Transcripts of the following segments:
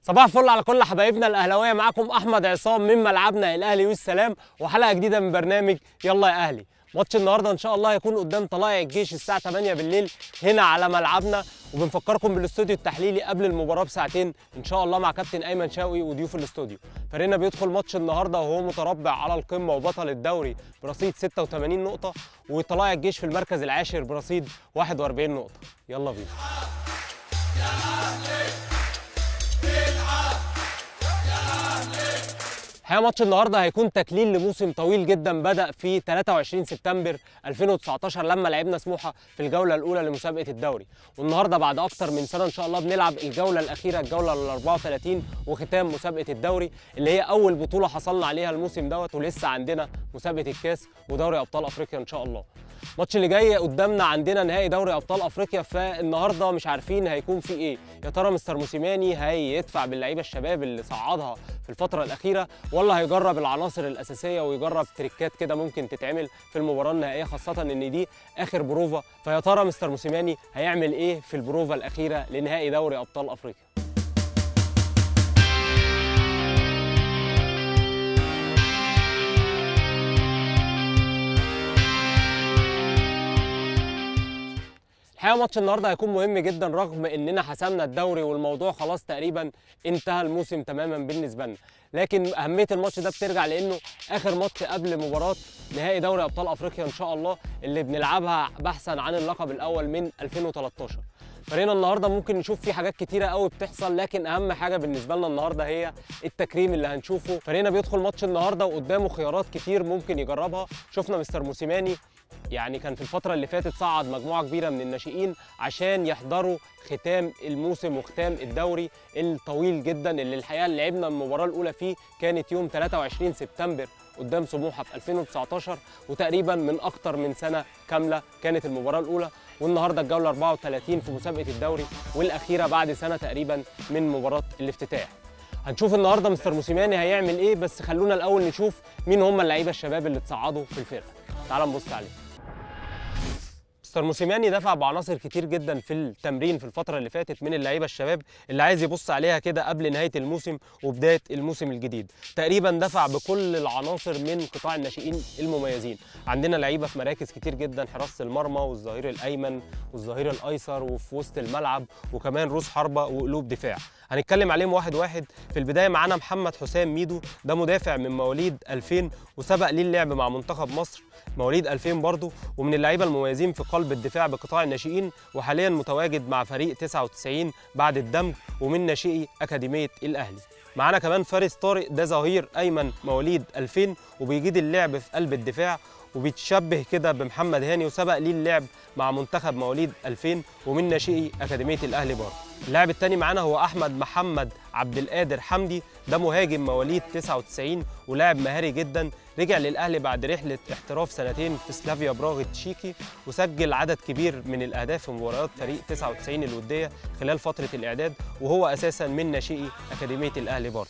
صباح الفل على كل حبايبنا الاهلاويه معاكم احمد عصام من ملعبنا الاهلي والسلام وحلقه جديده من برنامج يلا يا اهلي ماتش النهارده ان شاء الله هيكون قدام طلائع الجيش الساعه 8 بالليل هنا على ملعبنا وبنفكركم بالاستوديو التحليلي قبل المباراه بساعتين ان شاء الله مع كابتن ايمن شوقي وضيوف الاستوديو فريقنا بيدخل ماتش النهارده وهو متربع على القمه وبطل الدوري برصيد 86 نقطه وطلائع الجيش في المركز العاشر برصيد 41 نقطه يلا بينا الحقيقه ماتش النهارده هيكون تكليل لموسم طويل جدا بدا في 23 سبتمبر 2019 لما لعبنا سموحه في الجوله الاولى لمسابقه الدوري والنهارده بعد اكتر من سنه ان شاء الله بنلعب الجوله الاخيره الجوله ال 34 وختام مسابقه الدوري اللي هي اول بطوله حصلنا عليها الموسم دوت ولسه عندنا مسابقه الكاس ودوري ابطال افريقيا ان شاء الله الماتش اللي جاي قدامنا عندنا نهائي دوري ابطال افريقيا فالنهارده مش عارفين هيكون في ايه يا ترى مستر موسيماني هيدفع باللعيبه الشباب اللي صعدها في الفتره الاخيره ولا هيجرب العناصر الاساسيه ويجرب تريكات كده ممكن تتعمل في المباراه النهائيه خاصه ان دي اخر بروفا فيا ترى مستر موسيماني هيعمل ايه في البروفا الاخيره لنهائي دوري ابطال افريقيا الحقيقه ماتش النهارده هيكون مهم جدا رغم اننا حسمنا الدوري والموضوع خلاص تقريبا انتهى الموسم تماما بالنسبه لنا لكن اهميه الماتش ده بترجع لانه اخر ماتش قبل مباراه نهائي دوري ابطال افريقيا ان شاء الله اللي بنلعبها بحثا عن اللقب الاول من 2013 فريقنا النهارده ممكن نشوف فيه حاجات كتيره قوي بتحصل لكن اهم حاجه بالنسبه لنا النهارده هي التكريم اللي هنشوفه فريقنا بيدخل ماتش النهارده وقدامه خيارات كتير ممكن يجربها شفنا مستر موسيماني يعني كان في الفترة اللي فاتت صعد مجموعة كبيرة من الناشئين عشان يحضروا ختام الموسم وختام الدوري الطويل جدا اللي الحقيقة اللي لعبنا المباراة الأولى فيه كانت يوم 23 سبتمبر قدام سموحة في 2019 وتقريبا من أكتر من سنة كاملة كانت المباراة الأولى والنهاردة الجولة 34 في مسابقة الدوري والأخيرة بعد سنة تقريبا من مباراة الافتتاح هنشوف النهارده مستر موسيماني هيعمل ايه بس خلونا الاول نشوف مين هم اللعيبه الشباب اللي اتصعدوا في الفرقه تعال نبص عليه مستر موسيماني دفع بعناصر كتير جدا في التمرين في الفتره اللي فاتت من اللعيبه الشباب اللي عايز يبص عليها كده قبل نهايه الموسم وبدايه الموسم الجديد تقريبا دفع بكل العناصر من قطاع الناشئين المميزين عندنا لعيبه في مراكز كتير جدا حراسه المرمى والظهير الايمن والظهير الايسر وفي وسط الملعب وكمان روس حربه وقلوب دفاع هنتكلم عليهم واحد واحد في البدايه معانا محمد حسام ميدو ده مدافع من مواليد 2000 وسبق ليه اللعب مع منتخب مصر مواليد 2000 برضه ومن اللعيبه المميزين في قلب الدفاع بقطاع الناشئين وحاليا متواجد مع فريق 99 بعد الدمج ومن ناشئي اكاديميه الاهلي معانا كمان فارس طارق ده ظهير ايمن مواليد 2000 وبيجيد اللعب في قلب الدفاع وبيتشبه كده بمحمد هاني وسبق ليه اللعب مع منتخب مواليد 2000 ومن ناشئي اكاديميه الاهلي برضه اللاعب الثاني معانا هو احمد محمد عبد القادر حمدي ده مهاجم مواليد 99 ولاعب مهاري جدا رجع للاهلي بعد رحله احتراف سنتين في سلافيا براغ التشيكي وسجل عدد كبير من الاهداف في مباريات فريق 99 الوديه خلال فتره الاعداد وهو اساسا من ناشئي اكاديميه الاهلي برضه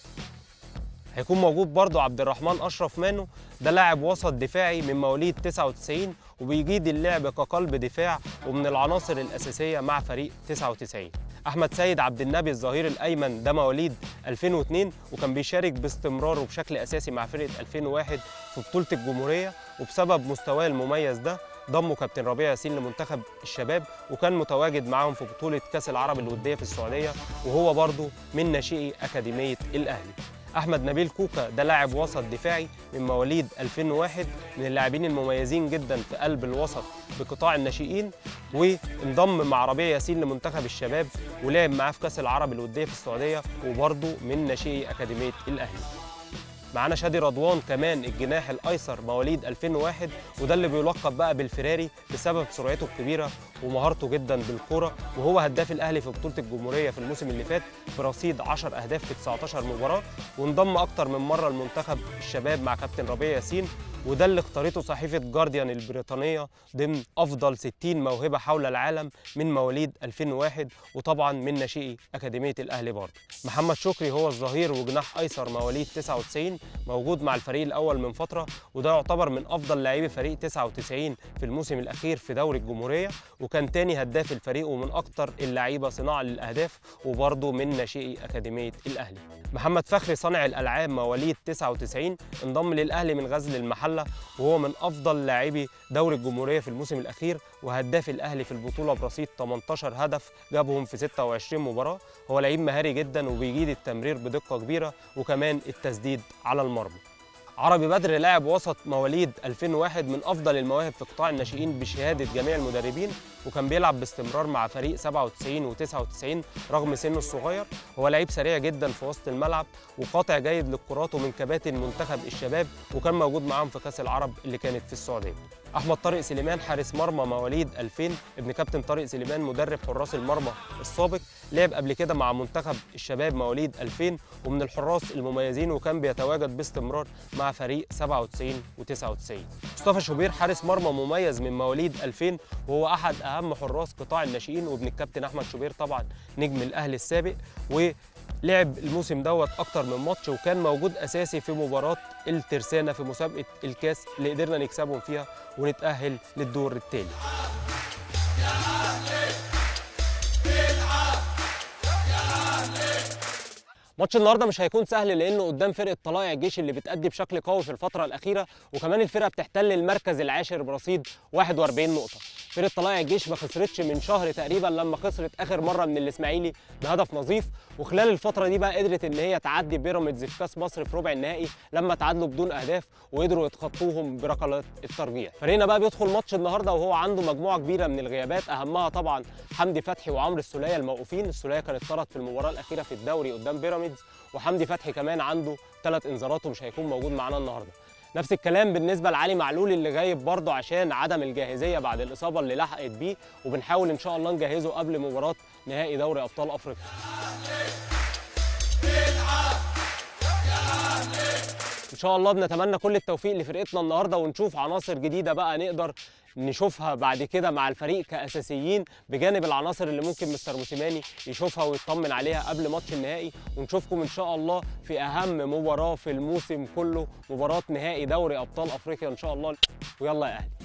هيكون موجود برضه عبد الرحمن اشرف مانو ده لاعب وسط دفاعي من مواليد 99 وبيجيد اللعب كقلب دفاع ومن العناصر الاساسيه مع فريق 99 احمد سيد عبد النبي الظهير الايمن ده مواليد 2002 وكان بيشارك باستمرار وبشكل اساسي مع فرقه 2001 في بطوله الجمهوريه وبسبب مستواه المميز ده ضمه كابتن ربيع ياسين لمنتخب الشباب وكان متواجد معاهم في بطوله كاس العرب الوديه في السعوديه وهو برضه من ناشئي اكاديميه الاهلي احمد نبيل كوكا ده لاعب وسط دفاعي من مواليد 2001 من اللاعبين المميزين جدا في قلب الوسط بقطاع الناشئين وانضم مع ربيع ياسين لمنتخب الشباب ولعب معاه في كاس العرب الوديه في السعوديه وبرضه من ناشئي اكاديميه الاهلي معانا شادي رضوان كمان الجناح الايسر مواليد 2001 وده اللي بيلقب بقى بالفراري بسبب سرعته الكبيره ومهارته جدا بالكره وهو هداف الاهلي في بطوله الجمهوريه في الموسم اللي فات برصيد 10 اهداف في 19 مباراه وانضم اكتر من مره لمنتخب الشباب مع كابتن ربيع ياسين وده اللي اختارته صحيفه جارديان البريطانيه ضمن افضل 60 موهبه حول العالم من مواليد 2001 وطبعا من ناشئي اكاديميه الاهلي برضه محمد شكري هو الظهير وجناح ايسر مواليد 99 موجود مع الفريق الاول من فتره وده يعتبر من افضل لاعبي فريق 99 في الموسم الاخير في دوري الجمهوريه وكان تاني هداف الفريق ومن اكتر اللعيبه صناعه للاهداف وبرضه من ناشئي اكاديميه الاهلي محمد فخري صانع الالعاب مواليد 99 انضم للاهلي من غزل المحله وهو من افضل لاعبي دوري الجمهوريه في الموسم الاخير وهداف الاهلي في البطوله برصيد 18 هدف جابهم في 26 مباراه هو لعيب مهاري جدا وبيجيد التمرير بدقه كبيره وكمان التسديد على المرمى عربي بدر لاعب وسط مواليد 2001 من افضل المواهب في قطاع الناشئين بشهاده جميع المدربين وكان بيلعب باستمرار مع فريق 97 و99 رغم سنه الصغير هو لعيب سريع جدا في وسط الملعب وقاطع جيد للكرات ومن كباتن منتخب الشباب وكان موجود معاهم في كاس العرب اللي كانت في السعوديه احمد طارق سليمان حارس مرمى مواليد 2000 ابن كابتن طارق سليمان مدرب حراس المرمى السابق لعب قبل كده مع منتخب الشباب مواليد 2000 ومن الحراس المميزين وكان بيتواجد باستمرار مع فريق 97 و99 مصطفى شوبير حارس مرمى مميز من مواليد 2000 وهو احد اهم حراس قطاع الناشئين وابن الكابتن احمد شوبير طبعا نجم الاهلي السابق و لعب الموسم دوت اكتر من ماتش وكان موجود اساسي في مباراه الترسانه في مسابقه الكاس اللي قدرنا نكسبهم فيها ونتاهل للدور التالي ماتش النهارده مش هيكون سهل لانه قدام فرقه طلائع الجيش اللي بتأدي بشكل قوي في الفتره الاخيره وكمان الفرقه بتحتل المركز العاشر برصيد 41 نقطه فرقه طلائع الجيش ما خسرتش من شهر تقريبا لما خسرت اخر مره من الاسماعيلي بهدف نظيف وخلال الفتره دي بقى قدرت ان هي تعدي بيراميدز في كاس مصر في ربع النهائي لما تعادلوا بدون اهداف وقدروا يتخطوهم بركلات الترجيح فريقنا بقى بيدخل ماتش النهارده وهو عنده مجموعه كبيره من الغيابات اهمها طبعا حمدي فتحي وعمرو السوليه الموقوفين السوليه كان اتطرد في المباراه الاخيره في الدوري قدام بيراميدز وحمدي فتحي كمان عنده ثلاث انذارات ومش هيكون موجود معانا النهارده نفس الكلام بالنسبه لعلي معلول اللي غايب برضه عشان عدم الجاهزيه بعد الاصابه اللي لحقت بيه وبنحاول ان شاء الله نجهزه قبل مباراه نهائي دوري ابطال افريقيا ان شاء الله بنتمنى كل التوفيق لفرقتنا النهارده ونشوف عناصر جديده بقى نقدر نشوفها بعد كده مع الفريق كاساسيين بجانب العناصر اللي ممكن مستر موسيماني يشوفها ويطمن عليها قبل ماتش النهائي ونشوفكم ان شاء الله في اهم مباراه في الموسم كله مباراه نهائي دوري ابطال افريقيا ان شاء الله ويلا يا اهلي